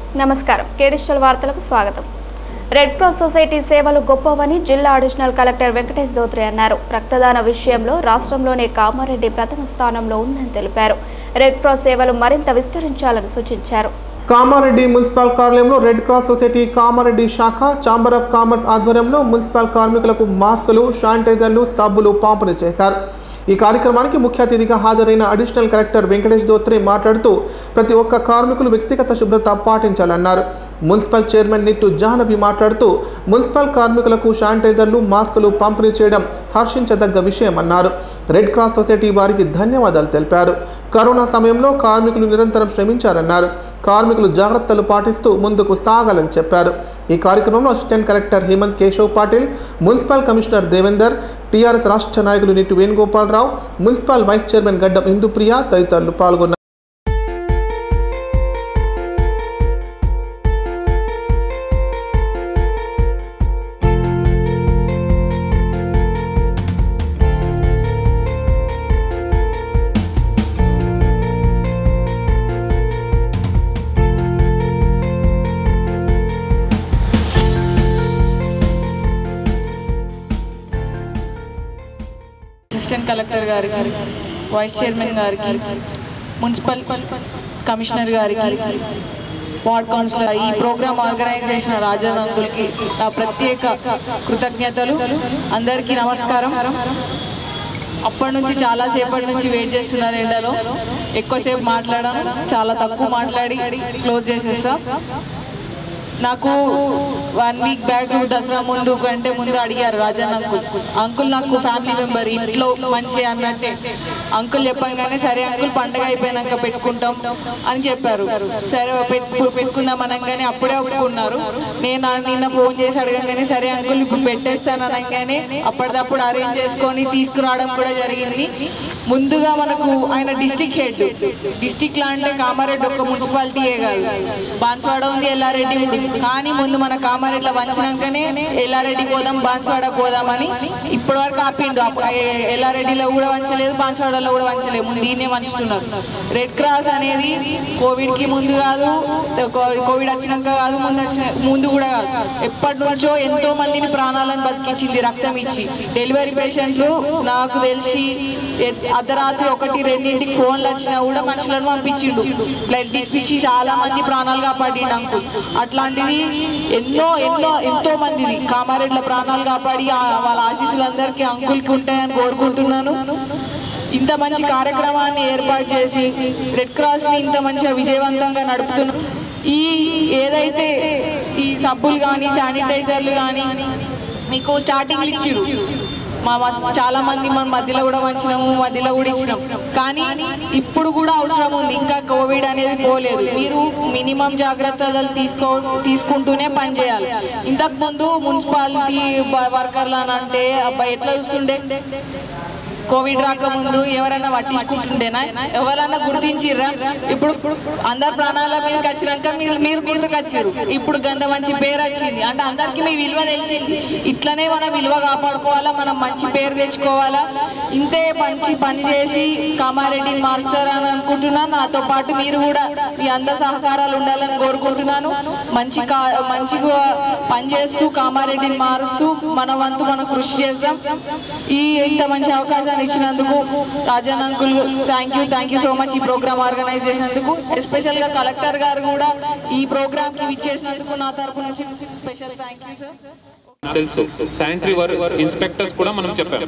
నమస్కారం కేడిస్టల్ వార్తలకు స్వాగతం రెడ్ క్రాస్ సొసైటీ సేవలు గొప్పవని జిల్లా అడిషనల్ కలెక్టర్ వెంకటేష్ దోత్రే అన్నారు రక్తదాన విషయంలో రాష్ట్రంలోనే కామారెడ్డి ప్రథమ స్థానంలో ఉందని తెలిపారు రెడ్ క్రాస్ సేవలు మరింత విస్తరించాలని సూచించారు కామారెడ్డి మున్సిపల్ కార్యాలయంలో రెడ్ క్రాస్ సొసైటీ కామారెడ్డి శాఖ ఛాంబర్ ఆఫ్ కామర్స్ ఆధ్వర్యంలో మున్సిపల్ కార్మికులకు మాస్కులు శానిటైజర్లు సబ్బులు పంపిణీ చేశారు ఈ కార్యక్రమానికి ముఖ్య అతిథిగా హాజరైన అడిషనల్ కలెక్టర్ వెంకటేష్ దోత్రే మాట్లాడుతూ ప్రతి ఒక్క కార్మికులు వ్యక్తిగత శుభ్రత పాటించాలన్నారు మున్సిపల్ చైర్మన్ నిట్టు జాహ్నవి మాట్లాడుతూ మున్సిపల్ కార్మికులకు శానిటైజర్లు మాస్కులు పంపిణీ చేయడం హర్షించదగ్గ విషయమన్నారు రెడ్ క్రాస్ సొసైటీ వారికి ధన్యవాదాలు తెలిపారు కరోనా సమయంలో కార్మికులు నిరంతరం శ్రమించారన్నారు కార్మికులు జాగ్రత్తలు పాటిస్తూ ముందుకు సాగాలని చెప్పారు ఈ కార్యక్రమంలో assistant collector Hemant Keshav Patil municipal commissioner Devender TRS రాష్ట్ర నాయకులు Nittu Venugopala Rao municipal vice chairman Gaddam Indupriya తదితరులు పాల్గొన్నారు అసిస్టెంట్ కలెక్టర్ గారికి వైస్ చైర్మన్ గారికి మున్సిపల్ కమిషనర్ గారికి వార్డ్ కౌన్సిలర్ ఈ ప్రోగ్రామ్ ఆర్గనైజ్ చేసిన రాజన్ అంకుల్కి నా ప్రత్యేక కృతజ్ఞతలు అందరికీ నమస్కారం అప్పటి నుంచి చాలా సేపటి నుంచి వెయిట్ చేస్తున్నారు ఎండలో ఎక్కువసేపు మాట్లాడాను చాలా తక్కువ మాట్లాడి క్లోజ్ చేసేస్తా నాకు వన్ వీక్ బ్యాక్ దసరా ముందు కంటే ముందు అడిగారు రాజన్ అంకుల్ అంకుల్ నాకు ఫ్యామిలీ మెంబర్ ఇంట్లో మంచి అన్నట్టే అంకుల్ చెప్పంగానే సరే అంకుల్ పండగ అయిపోయినాక పెట్టుకుంటాం అని చెప్పారు సరే పెట్టు పెట్టుకుందాం అనగానే అప్పుడే ఒప్పుకున్నారు నేను ఆ నిన్న ఫోన్ చేసి అడగంగానే సరే అంకుల్ ఇప్పుడు పెట్టేస్తాను అనగానే అప్పటిదప్పుడు అరేంజ్ చేసుకొని తీసుకురావడం కూడా జరిగింది ముందుగా మనకు ఆయన డిస్టిక్ హెడ్ డిస్టిక్ లా అంటే కామారెడ్డి ఒక మున్సిపాలిటీయే కాదు బాన్స్వాడ ఉంది ఎల్లారెడ్డి ఉంది కానీ ముందు మన కామారెడ్డిలో వంచినాకనే ఎల్లారెడ్డి పోదాం బాన్స్వాడ పోదామని ఇప్పటి వరకు ఆపిండు అప్ప- ఏ- ఎల్లారెడ్డిలో కూడా వంచలేదు బాన్స్వాడలో కూడా వంచలేదు ముందు దీన్నే వంచుతున్నారు రెడ్ క్రాస్ అనేది కోవిడ్ కి ముందు కాదు కో- కోవిడ్ వచ్చినాక కాదు ముందు వచ్చిన ముందు కూడా కాదు ఎప్పటి నుంచో ఎంతో మందిని ప్రాణాలను బతికించింది రక్తం ఇచ్చి డెలివరీ పేషెంట్లు నాకు తెలిసి ఎ- అర్ధరాత్రి ఒకటి రెండింటికి ఫోన్లు వచ్చినా కూడా మనుషులను పంపించిండు బ్లడ్ ఇప్పించి చాలా మంది ప్రాణాలు కాపాడిండు అంకుల్ అట్లాంటిది ఎన్నో ఎన్నో ఎంతో మందిది కామారెడ్ల ప్రాణాలు కాపాడి ఆ- వాళ్ళ ఆశీస్సులందరికీ అంకుల్కి ఉంటాయని కోరుకుంటున్నాను ఇంత మంచి కార్యక్రమాన్ని ఏర్పాటు చేసి రెడ్ క్రాస్ ని ఇంత మంచిగా విజయవంతంగా నడుపుతున్న ఈ ఏదైతే ఈ సబ్బులు కానీ శానిటైజర్లు కానీ మీకు స్టార్టింగ్లు ఇచ్చిరు మా మ- చాలా మంది మన మధ్యలో కూడా వంచినాము మధ్యలో కూడా ఇచ్చినాం కానీ ఇప్పుడు కూడా అవసరం ఉంది ఇంకా కోవిడ్ అనేది పోలేదు మీరు మినిమం జాగ్రత్తలు తీసుకో తీసుకుంటూనే పని చేయాలి ఇంతకు ముందు మున్సిపాలిటీ వర్కర్లు అని అంటే అబ్బాయి ఎట్లా చూస్తుండే కోవిడ్ రాకముందు ఎవరైనా పట్టించుకుంటుండేనా ఎవరైనా గుర్తించిర్రా ఇప్పుడు అందరు ప్రాణాల మీదకి వచ్చినాక మీరు మీరు గుర్తుకు వచ్చారు ఇప్పుడు గంద మంచి పేరు వచ్చింది అంటే అందరికి మీ విలువ తెలిసింది ఇట్లనే మనం విలువ కాపాడుకోవాలా మనం మంచి పేరు తెచ్చుకోవాలా ఇంతే మంచి పని చేసి కామారెడ్డిని మారుస్తారని అనుకుంటున్నాను నాతో పాటు మీరు కూడా మీ అందరి సహకారాలు ఉండాలని కోరుకుంటున్నాను మంచి కా మంచిగా పనిచేస్తూ కామారెడ్డిని మారుస్తూ మన వంతు మనం కృషి చేద్దాం ఈ ఇంత మంచి అవకాశాన్ని ఇచ్చినందుకు Rajan uncle thank you thank you so much ఈ ప్రోగ్రామ్ ఆర్గనైజ్ చేసినందుకు ఎస్పెషల్ గా కలెక్టర్ గారు కూడా ఈ ప్రోగ్రామ్ కి విచ్చేసినందుకు నా తరపు నుంచి స్పెషల్ థ్యాంక్ యూ సార్ తెలుసు శానిటరీ వర్క్ ఇన్స్పెక్టర్స్ కూడా మనం చెప్పాం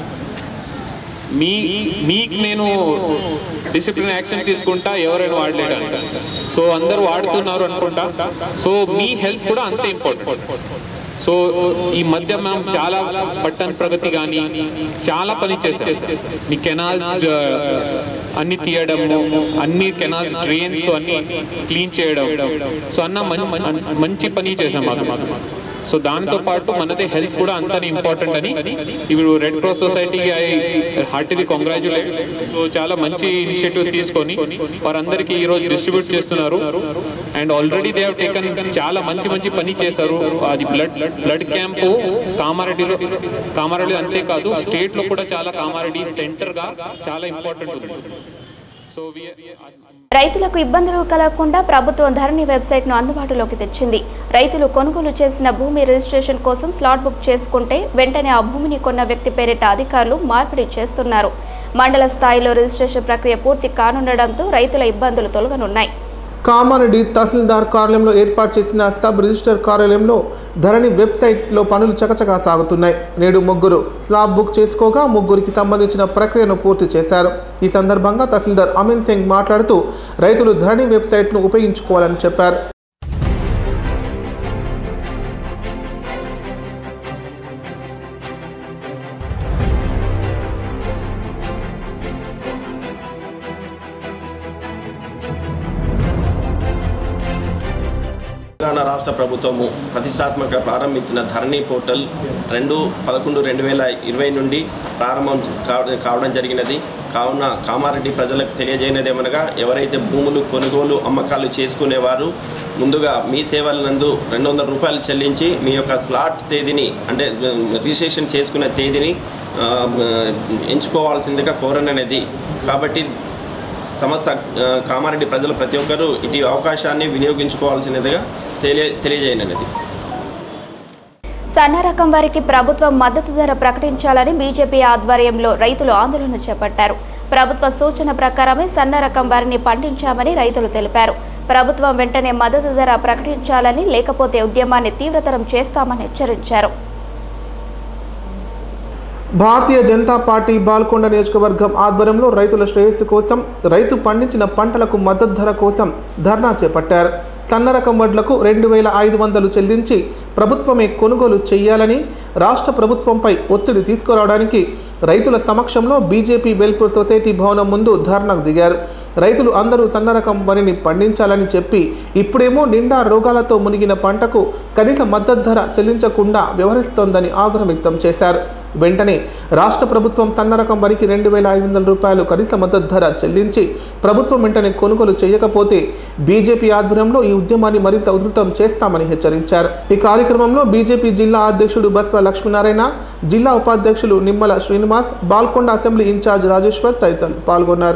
మీ మీకు నేను డిసిప్లిన్ యాక్షన్ తీసుకుంటా ఎవరైనా వాడలేడు సో అందరూ వాడుతున్నారు అనుకుంటా సో మీ హెల్త్ కూడా అంతే ఇంపార్టెంట్ సో ఈ మధ్య మనం చాలా పట్టణ ప్రగతి కానీ చాలా పని చేసాం మీ కెనాల్స్ అన్ని తీయడము అన్ని కెనాల్స్ డ్రైన్స్ అన్ని క్లీన్ చేయడం సో అన్న మం- మంచి పని చేసాం మాకు సో దాంతో పాటు మనది హెల్త్ కూడా అంతనే ఇంపార్టెంట్ అని ఇప్పుడు రెడ్ క్రాస్ సొసైటీకి ఐ హార్ట్లీ కంగ్రాచులేట్ సో చాలా మంచి ఇనిషియేటివ్ తీసుకొని వారందరికీ ఈ రోజు డిస్ట్రిబ్యూట్ చేస్తున్నారు and already they have taken చాలా మంచి మంచి పని చేశారు అది బ్లడ్ బ్లడ్ క్యాంపు కామారెడ్డిలో కామారెడ్డి అంతేకాదు స్టేట్ లో కూడా చాలా కామారెడ్డి సెంటర్ గా చాలా ఇంపార్టెంట్ ఉంది సో వి రైతులకు ఇబ్బందులు కలగకుండా ప్రభుత్వం ధరణి వెబ్సైట్ను అందుబాటులోకి తెచ్చింది రైతులు కొనుగోలు చేసిన భూమి రిజిస్ట్రేషన్ కోసం స్లాట్ బుక్ చేసుకుంటే వెంటనే ఆ భూమిని కొన్న వ్యక్తి పేరిట అధికారులు మార్పిడి చేస్తున్నారు మండల స్థాయిలో రిజిస్ట్రేషన్ ప్రక్రియ పూర్తి కానుండడంతో రైతుల ఇబ్బందులు తొలగనున్నాయి కామారెడ్డి తహసీల్దార్ కార్యాలయంలో ఏర్పాటు చేసిన సబ్ రిజిస్టర్ కార్యాలయంలో ధరణి వెబ్సైట్లో పనులు చకచకా సాగుతున్నాయి నేడు ముగ్గురు స్లాబ్ బుక్ చేసుకోగా ముగ్గురికి సంబంధించిన ప్రక్రియను పూర్తి చేశారు ఈ సందర్భంగా తహసీల్దార్ అమిన్ సింగ్ మాట్లాడుతూ రైతులు ధరణి వెబ్సైట్ను ఉపయోగించుకోవాలని చెప్పారు తెలంగాణ రాష్ట్ర ప్రభుత్వము ప్రతిష్టాత్మక ప్రారంభించిన ధరణి పోర్టల్ రెండు పదకొండు రెండు వేల ఇరవై నుండి ప్రారంభం కావ- కావడం జరిగినది కావున కామారెడ్డి ప్రజలకు తెలియజేయనిదేమనగా ఎవరైతే భూములు కొనుగోలు అమ్మకాలు చేసుకునేవారు ముందుగా మీ సేవల నందు రెండు వందల రూపాయలు చెల్లించి మీ యొక్క స్లాట్ తేదీని అంటే ఉమ్, రిజిస్ట్రేషన్ చేసుకునే తేదీని ఆ, ఎంచుకోవాల్సిందిగా కోరననేది కాబట్టి సమస్త ఆ, కామారెడ్డి ప్రజలు ప్రతి ఒక్కరూ ఇటు అవకాశాన్ని వినియోగించుకోవాల్సినదిగా తెలియ తెలియజేయనది సన్న రకం వారికి ప్రభుత్వం మద్దతు ధర ప్రకటించాలని బీజేపీ ఆధ్వర్యంలో రైతులు ఆందోళన చేపట్టారు ప్రభుత్వ సూచన ప్రకారమే సన్న రకం వారిని పండించామని రైతులు తెలిపారు ప్రభుత్వం వెంటనే మద్దతు ధర ప్రకటించాలని లేకపోతే ఉద్యమాన్ని తీవ్రతరం చేస్తామని హెచ్చరించారు భారతీయ జనతా పార్టీ బాల్కొండ నియోజకవర్గం ఆధ్వర్యంలో రైతుల శ్రేయస్సు కోసం రైతు పండించిన పంటలకు మద్దతు ధర కోసం ధర్నా చేపట్టారు సన్న రకం వడ్లకు రెండు వేల ఐదు వందలు చెల్లించి ప్రభుత్వమే కొనుగోలు చేయాలని రాష్ట్ర ప్రభుత్వంపై ఒత్తిడి తీసుకురావడానికి రైతుల సమక్షంలో బీజేపీ వెల్ఫేర్ సొసైటీ భవనం ముందు ధర్నాకు దిగారు రైతులు అందరూ సన్న రకం వరిని పండించాలని చెప్పి ఇప్పుడేమో నిండా రోగాలతో మునిగిన పంటకు కనీస మద్దతు ధర చెల్లించకుండా వ్యవహరిస్తోందని ఆగ్రహం వ్యక్తం చేశారు వెంటనే రాష్ట్ర ప్రభుత్వం సన్న రకం వరికి రెండు వేల ఐదు వందల రూపాయలు కనీస మద్దతు ధర చెల్లించి ప్రభుత్వం వెంటనే కొనుగోలు చేయకపోతే బీజేపీ ఆధ్వర్యంలో ఈ ఉద్యమాన్ని మరింత ఉధృతం చేస్తామని హెచ్చరించారు ఈ కార్యక్రమంలో బీజేపీ జిల్లా అధ్యక్షుడు బస్వ లక్ష్మీనారాయణ జిల్లా ఉపాధ్యక్షులు నిమ్మల శ్రీనివాస్ బాల్కొండ అసెంబ్లీ ఇన్ఛార్జ్ రాజేశ్వర్ తదితరులు పాల్గొన్నారు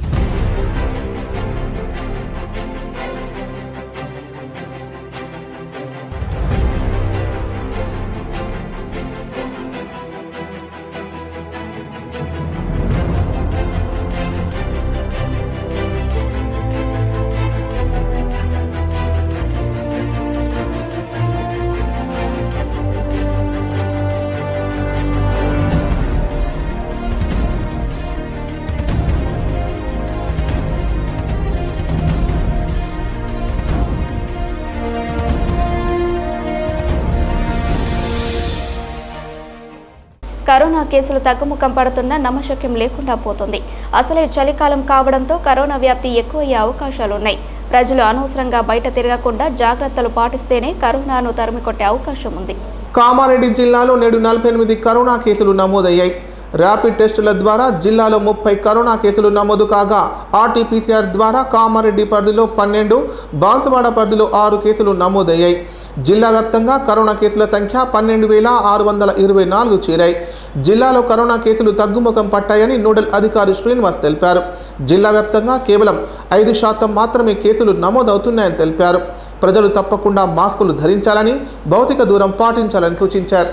కరోనా కేసులు తగ్గుముఖం పడుతున్నా నమ్మశక్యం లేకుండా పోతుంది అసలే చలికాలం కావడంతో కరోనా వ్యాప్తి ఎక్కువయ్యే అవకాశాలున్నాయి ప్రజలు అనవసరంగా బయట తిరగకుండా జాగ్రత్తలు పాటిస్తేనే కరోనాను తరిమికొట్టే అవకాశం ఉంది కామారెడ్డి జిల్లాలో నేడు నలభై ఎనిమిది కరోనా కేసులు నమోదయ్యాయి ర్యాపిడ్ టెస్టుల ద్వారా జిల్లాలో ముప్పై కరోనా కేసులు నమోదు కాగా ఆర్టీపీసీఆర్ ద్వారా కామారెడ్డి పరిధిలో పన్నెండు బాన్సువాడ పరిధిలో ఆరు కేసులు నమోదయ్యాయి జిల్లా వ్యాప్తంగా కరోనా కేసుల సంఖ్య పన్నెండు వేల ఆరు వందల ఇరవై నాలుగు చేరాయి జిల్లాలో కరోనా కేసులు తగ్గుముఖం పట్టాయని నోడల్ అధికారి శ్రీనివాస్ తెలిపారు జిల్లా వ్యాప్తంగా కేవలం ఐదు శాతం మాత్రమే కేసులు నమోదవుతున్నాయని తెలిపారు ప్రజలు తప్పకుండా మాస్కులు ధరించాలని భౌతిక దూరం పాటించాలని సూచించారు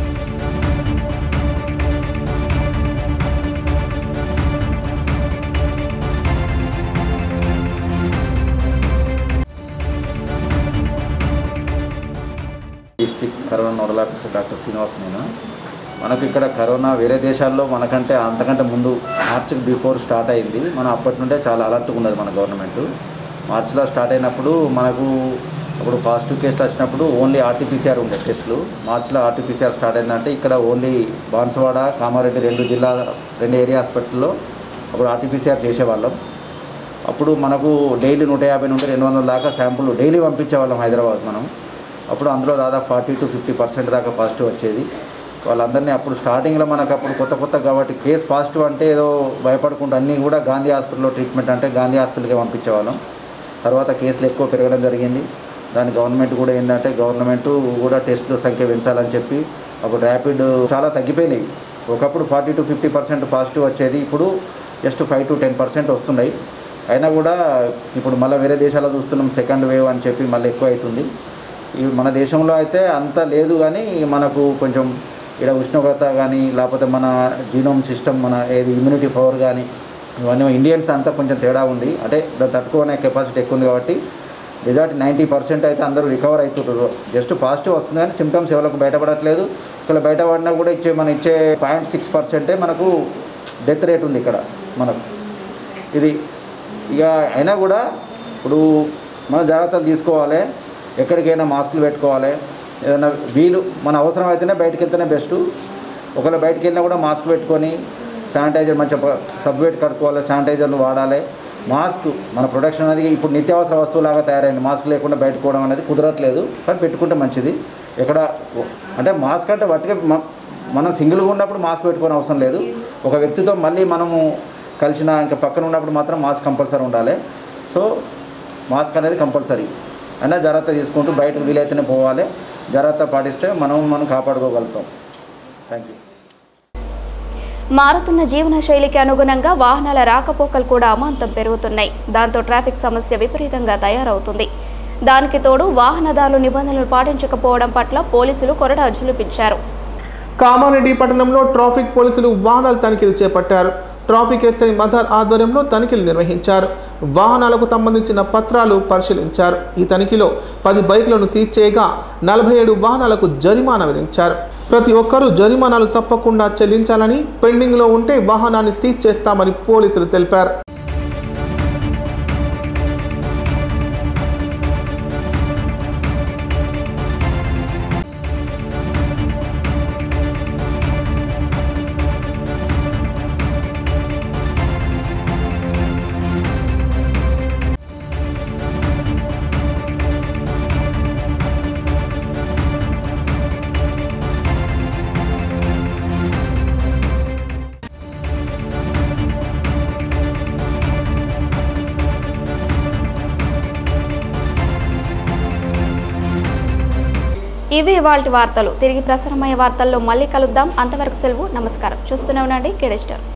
district corona nodal officer doctor Srinivas నేను మనకు ఇక్కడ కరోనా వేరే దేశాల్లో మనకంటే అంతకంటే ముందు మార్చి బిఫోర్ స్టార్ట్ అయింది మనం అప్పటి నుండే చాలా అలర్ట్గా ఉన్నది మన గవర్నమెంట్ మార్చిలో స్టార్ట్ అయినప్పుడు మనకు అప్పుడు పాజిటివ్ కేసులు వచ్చినప్పుడు ఓన్లీ ఆర్టీపీసీఆర్ ఉండే టెస్టులు మార్చిలో ఆర్టీపీసీఆర్ స్టార్ట్ అయిందంటే ఇక్కడ ఓన్లీ బాన్సువాడ కామారెడ్డి రెండు జిల్లా రెండు ఏరియా హాస్పిటల్లో అప్పుడు ఆర్టీపీసీఆర్ చేసేవాళ్ళం అప్పుడు మనకు డైలీ నూట యాభై నుండి రెండు వందల దాకా శాంపుల్ డైలీ పంపించేవాళ్ళం హైదరాబాద్ మనం అప్పుడు అందులో దాదాపు ఫార్టీ టు ఫిఫ్టీ పర్సెంట్ దాకా పాజిటివ్ వచ్చేది వాళ్ళందరినీ అప్పుడు స్టార్టింగ్లో మనకు అప్పుడు కొత్త కొత్త కాబట్టి కేసు పాజిటివ్ అంటే ఏదో భయపడకుండా అన్నీ కూడా గాంధీ హాస్పిటల్లో ట్రీట్మెంట్ అంటే గాంధీ హాస్పిటల్కే పంపించేవాళ్ళం తర్వాత కేసులు ఎక్కువ పెరగడం జరిగింది దాని గవర్నమెంట్ కూడా ఏంటంటే గవర్నమెంట్ కూడా టెస్టుల సంఖ్య పెంచాలని చెప్పి అప్పుడు ర్యాపిడ్ చాలా తగ్గిపోయినాయి ఒకప్పుడు forty to fifty percent positive వచ్చేది ఇప్పుడు just five to ten percent వస్తున్నాయి అయినా కూడా ఇప్పుడు మళ్ళీ వేరే దేశాల్లో చూస్తున్నాం సెకండ్ వేవ్ అని చెప్పి మళ్ళీ ఎక్కువ అవుతుంది ఈ మన దేశంలో అయితే అంత లేదు కానీ మనకు కొంచెం ఇక్కడ ఉష్ణోగ్రత కానీ లేకపోతే మన జీనోమ్ సిస్టమ్ మన ఏది ఇమ్యూనిటీ పవర్ కానీ ఇవన్నీ ఇండియన్స్ అంతా కొంచెం తేడా ఉంది అంటే దాన్ని తట్టుకునే కెపాసిటీ ఎక్కువ ఉంది కాబట్టి రిజల్ట్ నైంటీ పర్సెంట్ అయితే అందరూ రికవర్ అవుతుంటారు జస్ట్ పాజిటివ్ వస్తుంది కానీ సిమ్టమ్స్ ఎవరికి బయటపడట్లేదు ఇక్కడ బయటపడినా కూడా ఇచ్చే మన ఇచ్చే పాయింట్ సిక్స్ పర్సెంటే మనకు డెత్ రేట్ ఉంది ఇక్కడ మనకు ఇది ఇక అయినా కూడా ఇప్పుడు మనం జాగ్రత్తలు తీసుకోవాలి ఎక్కడికైనా మాస్కులు పెట్టుకోవాలి ఏదైనా వీలు మన అవసరం అయితేనే బయటకు వెళ్తేనే బెస్ట్ ఒకవేళ బయటకు వెళ్ళినా కూడా మాస్క్ పెట్టుకొని శానిటైజర్ మంచిగా సబ్వేట్ కట్టుకోవాలి శానిటైజర్లు వాడాలి మాస్క్ మన ప్రొడక్షన్ అనేది ఇప్పుడు నిత్యావసర వస్తువులాగా తయారైంది మాస్క్ లేకుండా బయటకోవడం అనేది కుదరట్లేదు కానీ పెట్టుకుంటే మంచిది ఎక్కడ అంటే మాస్క్ అంటే వట్టిగా మ- మనం సింగిల్గా ఉన్నప్పుడు మాస్క్ పెట్టుకోని అవసరం లేదు ఒక వ్యక్తితో మళ్ళీ మనము కలిసిన ఇంకా పక్కన ఉన్నప్పుడు మాత్రం మాస్క్ కంపల్సరీ ఉండాలి సో మాస్క్ అనేది కంపల్సరీ అయినా జాగ్రత్త తీసుకుంటూ బయటకు వీలైతేనే పోవాలి జాగ్రత్త పాటిస్తే మనం మనం కాపాడుకోగలుగుతాం థ్యాంక్ యూ మారుతున్న జీవన శైలికి అనుగుణంగా వాహనాల రాకపోకలు కూడా అమాంతం పెరుగుతున్నాయి దాంతో ట్రాఫిక్ సమస్య విపరీతంగా తయారవుతుంది దానికి తోడు వాహనదారులు నిబంధనలు పాటించకపోవడం పట్ల పోలీసులు కొరడా జులిపించారు కామారెడ్డి పట్టణంలో ట్రాఫిక్ పోలీసులు వాహనాల తనిఖీలు చేపట్టారు ట్రాఫిక్ ఎస్ఐ మజార్ ఆధ్వర్యంలో తనిఖీలు నిర్వహించారు వాహనాలకు సంబంధించిన పత్రాలు పరిశీలించారు ఈ తనిఖీలో పది బైక్లను సీజ్ చేయగా నలభై ఏడు వాహనాలకు జరిమానా విధించారు ప్రతి ఒక్కరూ జరిమానాలు తప్పకుండా చెల్లించాలని పెండింగ్లో ఉంటే వాహనాన్ని సీజ్ చేస్తామని పోలీసులు తెలిపారు ఇవి ఇవాల్టి వార్తలు తిరిగి ప్రసారమయ్యే వార్తల్లో మళ్ళీ కలుద్దాం అంతవరకు సెలవు నమస్కారం చూస్తూనే ఉండండి కేడెస్టర్